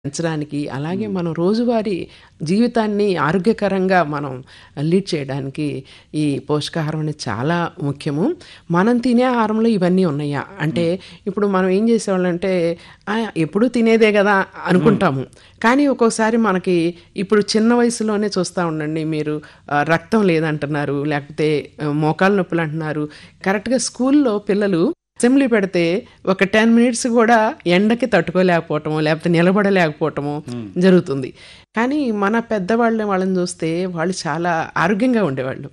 పెంచడానికి అలాగే మనం రోజువారీ జీవితాన్ని ఆరోగ్యకరంగా మనం లీడ్ చేయడానికి ఈ పోషకాహారం అనేది చాలా ముఖ్యము మనం తినే ఆహారంలో ఇవన్నీ ఉన్నాయా అంటే ఇప్పుడు మనం ఏం చేసేవాళ్ళంటే "ఆ, ఎప్పుడూ తినేదే కదా అనుకుంటాము కానీ ఒక్కోసారి మనకి ఇప్పుడు చిన్న వయసులోనే చూస్తూ ఉండండి మీరు ఆ, రక్తం లేదంటున్నారు లేకపోతే ఆ, మోకాలు నొప్పులు అంటున్నారు కరెక్ట్గా స్కూల్లో పిల్లలు అసెంబ్లీ పెడితే ఒక టెన్ మినిట్స్ కూడా ఎండకి తట్టుకోలేకపోవటము లేకపోతే నిలబడలేకపోవటము జరుగుతుంది కానీ మన పెద్దవాళ్ళని వాళ్ళని చూస్తే వాళ్ళు చాలా ఆరోగ్యంగా ఉండేవాళ్ళు